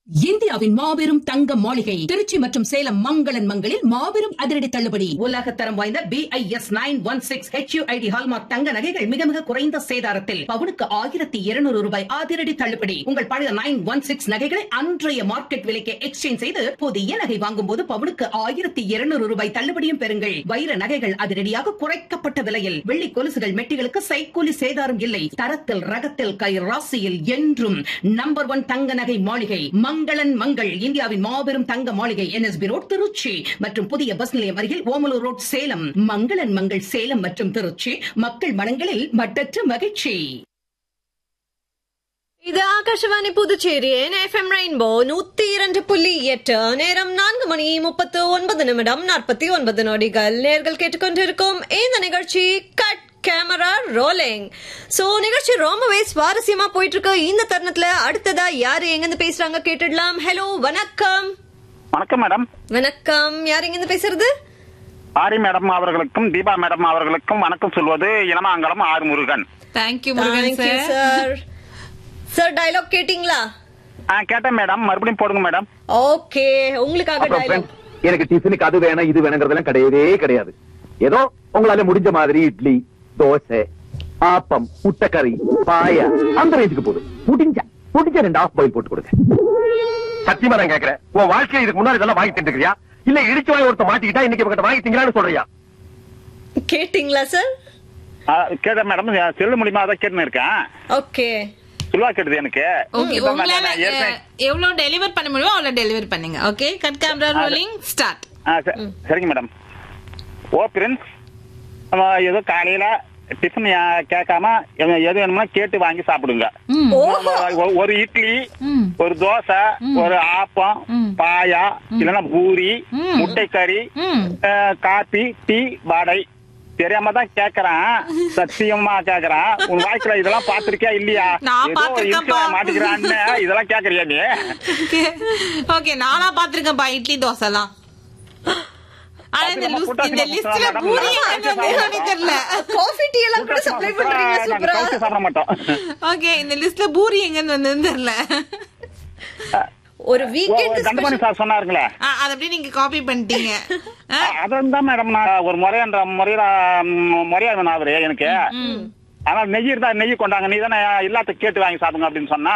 இந்தியாவின் மாபெரும் தங்க மாளிகை திருச்சி மற்றும் சேலம் மங்களன் மங்களில் மாபெரும் அதிரடி தள்ளுபடி உலக தரம் வாய்ந்த B I S nine one six H ID hallmark தங்க நகைகள் மிக மிக குறைந்த சேதாரத்தில் பவுனுக்கு ஆயிரத்தி இருநூறு ரூபாய் அதிரடி தள்ளுபடி உங்கள் பழைய நைன் ஒன் சிக்ஸ் நகைகளை அன்றைய மார்க்கெட் விலைக்கு எக்ஸ்சேஞ்ச் செய்து புதிய நகை வாங்கும் போது பவுனுக்கு ஆயிரத்தி இருநூறு ரூபாய் தள்ளுபடியும் பெறுங்கள் வைர நகைகள் அதிரடியாக குறைக்கப்பட்ட விலையில் வெள்ளி கொலுசுகள் மெட்டிகளுக்கு சைக்கூலி சேதாரம் இல்லை தரத்தில் ரகத்தில் கை ராசியில் என்றும் நம்பர் ஒன் தங்க நகை மாளிகை மங்களன் மங்கள் இந்தியாவின் மாபெரும் தங்க மாளிகை என்எஸ்பி ரோட் திருச்சி மற்றும் புதிய பஸ் நிலையம் அருகில் ஓமலூர் ரோட் சேலம் மங்களன் மங்கள் சேலம் மற்றும் திருச்சி மக்கள் மனங்களில் மட்டற்ற மகிழ்ச்சி இது ஆகாஷவாணி புதுச்சேரி எஃப்எம் ரெயின்போ நூத்தி இரண்டு புள்ளி எட்டு நேரம் நான்கு மணி முப்பத்து ஒன்பது நிமிடம் நாற்பத்தி ஒன்பது நொடிகள் நேர்கள் கேட்டுக்கொண்டிருக்கும் இந்த நிகழ்ச்சி கட் கேமரா ரோலிங் சோ நிகழ்ச்சி ரொம்பவே சுவாரஸ்யமா போயிட்டு இருக்கு இந்த தருணத்துல அடுத்ததா யாரு எங்கிருந்து பேசுறாங்க கேட்டுடலாம் ஹலோ வணக்கம் வணக்கம் மேடம் வணக்கம் யார் எங்கிருந்து பேசுறது ஆரி மேடம் அவர்களுக்கும் தீபா மேடம் அவர்களுக்கும் வணக்கம் சொல்வது இனமாங்கலம் ஆறு Murugan thank you Murugan thank you sir sir sir dialogue கேட்டிங்களா ஆ கேட்டேன் மேடம் மறுபடியும் போடுங்க மேடம் ஓகே உங்களுக்காக அப்புறம் டயலாக் friends, எனக்கு டிஃபனுக்கு அது வேணும் இது வேணுங்கிறதெல்லாம் கிடையவே கிடையாது ஏதோ உங்களால முடிஞ்ச மாதிரி இட்லி தோசை ஆப்பம் முட்டைக்கறி பாயா அந்த ரேஞ்சுக்கு போதும் முடிஞ்சா முடிஞ்ச ரெண்டு ஆஃப் பாயில் போட்டு கொடுங்க சத்தியமா நான் கேக்குறேன் உன் வாழ்க்கையில இதுக்கு முன்னாடி இதெல்லாம் வாங்கி தின்றுக்கிறியா இல்ல இடிச்சு வாங்கி ஒருத்த மாட்டிக்கிட்டா இன்னைக்கு இவங்கிட்ட வாங்கி திங்கலான்னு சொல்றியா கேட்டிங்களா சார் ஆ, கேட்டேன் மேடம் செல்லு மூலியமா அதான் கேட்டுன்னு இருக்கேன் ஓகே சொல்லுவா கேட்டது எனக்கு ஓகே இப்ப உங்களால நான் ஏற்கனவே- அஹ், எவ்வளவு டெலிவர் பண்ண முடியுமோ அவ்வளவு டெலிவர் பண்ணுங்க okay cut camera rolling start ஆ, ச- சரிங்க மேடம் ஓ பிரின்ஸ் நம்ம ஏதோ காலையில டிஃபன் கேட்காம எது எது வேணும்னா கேட்டு வாங்கி சாப்பிடுங்க ஒ- ஒரு இட்லி ம். ஒரு தோசை ஒரு ஆப்பம் பாயா இல்லைன்னா பூரி ம். முட்டைக்கறி ம். அஹ், காபி டீ வடை தெரியாம தான் கேக்குறான் சத்தியமா கேக்குறான் உன் வாழ்க்கையில இதெல்லாம் பாத்திருக்கியா இல்லையா நான் ஏதோ பார்த்திருக்கேன்ப்பா. இருக்கு மாட்டிக்கிறான்னு இதெல்லாம் கேக்குறியா நீ ஓகே ஓகே நானா பாத்திருக்கேன்ப்பா இட்லி தோசை எல்லாம் ஆனா இந்த பாத்துக்கோமா, லிஸ்ட் கூட்டாசி இந்த மாமா லிஸ்ட்ல மேடம், பூரி நான் எங்க வந்து தெரியல காஃபி டீ எல்லாம் கூட சப்ளை பண்றீங்க நாங்க சூப்பரா கவுச்சி சாப்பிட மாட்டோம் ஓகே இந்த லிஸ்ட்ல பூரி எங்க வந்து தெரியல ஒரு வீக்கெண்ட் தண்டபாணி சார் சொன்னாருங்களே ஆ, அத அப்படியே நீங்க காப்பி பண்ணிட்டீங்க ஆ, அதான் தான் மேடம் நான் ஒரு முறையன்ற முறையில ம், முறையா வேணும் அவரு எனக்கு ஆனா நெய் இருந்தா நெய் கொண்டாங்க நீ தானே இல்லாத கேட்டு வாங்கி சாப்பிடுங்க அப்படின்னு சொன்னா